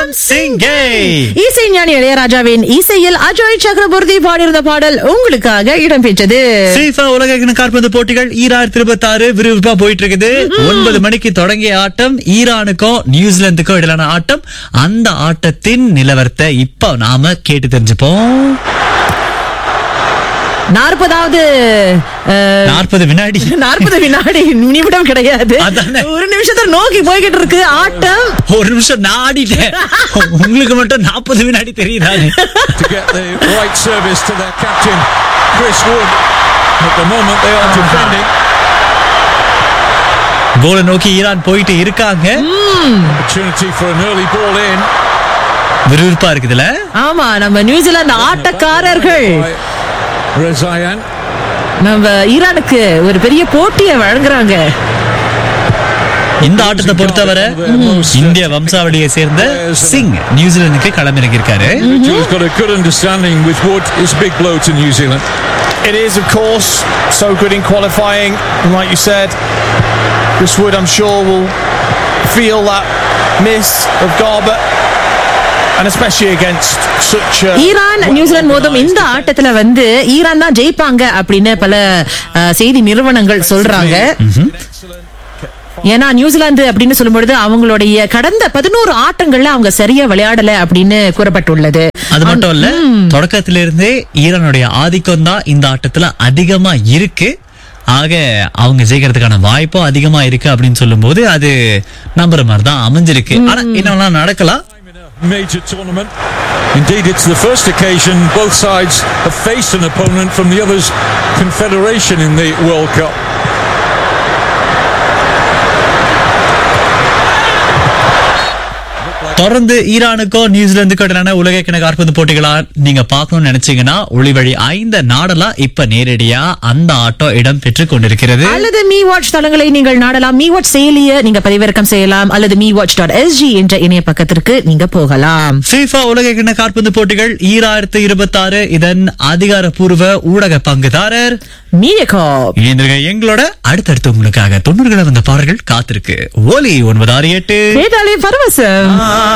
வணக்கம் சிங்கே இசை ஞானி இளையராஜாவின் இசையில் அஜய் சக்கரவர்த்தி பாடியிருந்த பாடல் உங்களுக்காக இடம்பெற்றது FIFA உலக கிண்ண காற்பந்து போட்டிகள் ஈராயிரத்தி இருபத்தி ஆறு விறுவிறுப்பா போயிட்டு இருக்குது ஒன்பது மணிக்கு தொடங்கிய ஆட்டம் ஈரானுக்கும் நியூசிலாந்துக்கும் இடையிலான ஆட்டம் அந்த ஆட்டத்தின் நிலவரத்தை இப்ப நாம கேட்டு தெரிஞ்சுப்போம் நாற்பதாவது நாற்பது வினாடி நாற்பது வினாடி நிமிடம் கிடையாது அதானே. ஒரு நிமிஷத்தை நோக்கி போய்கிட்டு இருக்கு ஆட்டம் ஒரு நிமிஷம் நான் ஆடிட்டேன் உங்களுக்கு மட்டும் நாற்பது வினாடி தெரியுதானே to get the right service to their captain, Chris Wood. At the moment, they are defending. கோலை நோக்கி ஈரான் போயிட்டு இருக்காங்க Opportunity for an early ball in. விறுவிறுப்பா இருக்குதுல ஆமா நம்ம நியூசிலாந்து ஆட்டக்காரர்கள் By Rezayan. நம்ம ஈரானுக்கு ஒரு பெரிய போட்டியை வழங்குறாங்க இந்த ஆட்டத்தை பொறுத்தவரை இந்திய வம்சாவளியை சேர்ந்த சிங் நியூசிலாந்துக்கு களமிறங்கியிருக்காரு Who's got a good understanding with Wood. It's a big blow to New Zealand. It is, of course, so good in qualifying. And like you said, Chris Wood, I'm sure, will feel that miss of Garbutt. And especially against such a. Iran New Zealand மோதும் இந்த ஆட்டத்துல வந்து Iran தான் ஜெயிப்பாங்க அப்படின்னு பல அஹ், செய்தி நிறுவனங்கள் சொல்றாங்க ஏன்னா நியூசிலாந்து அப்படின்னு சொல்லும்பொழுது அவங்களுடைய கடந்த பதினோரு ஆட்டங்கள்ல அவங்க சரியா விளையாடல அப்படின்னு கூறப்பட்டுள்ளது அது மட்டும் இல்ல தொடக்கத்தில இருந்தே ஈரானுடைய ஆதிக்கம் தான் இந்த ஆட்டத்துல அதிகமா இருக்கு ஆக அவங்க ஜெயிக்கிறதுக்கான வாய்ப்பும் அதிகமா இருக்கு அப்படின்னு சொல்லும்போது அது நம்புற மாதிரி தான் அமைஞ்சிருக்கு ஆனா என்னெல்லாம் நடக்கலாம் Major tournament. Indeed, it's the first occasion both sides have faced an opponent from the other's confederation in the World Cup. தொடர்ந்து ஈரானுக்கோ நியூசிலாந்துக்கோ இடையிலான உலக கிண காற்பந்து போட்டிகளா நீங்க பார்க்கணும்னு நினைச்சீங்கன்னா ஒளிவழி ஐந்த நாடலா இப்ப நேரடியா அந்த ஆட்டம் இடம் பெற்று கொண்டிருக்கிறது அல்லது மீ வாட்ச் தளங்களை நீங்கள் நாடலாம் மீ வாட்ச் செயலியை நீங்க பதிவிறக்கம் செய்யலாம் அல்லது மீ வாட்ச் டாட் எஸ்ஜி என்ற இணைய பக்கத்திற்கு நீங்க போகலாம் FIFA உலக கிண்ண காற்பந்து போட்டிகள் ஈராயிரத்து இருபத்தி ஆறு இதன் அதிகாரப்பூர்வ ஊடக பங்குதாரர் மீடியகாப் இணைந்திருக்க எங்களோட அடுத்தடுத்து உங்களுக்காக தொண்ணூறுகளை வந்த பாடல்கள் காத்திருக்கு ஓலி ஒன்பது ஆறு எட்டு கேட்டாலே பரவசம்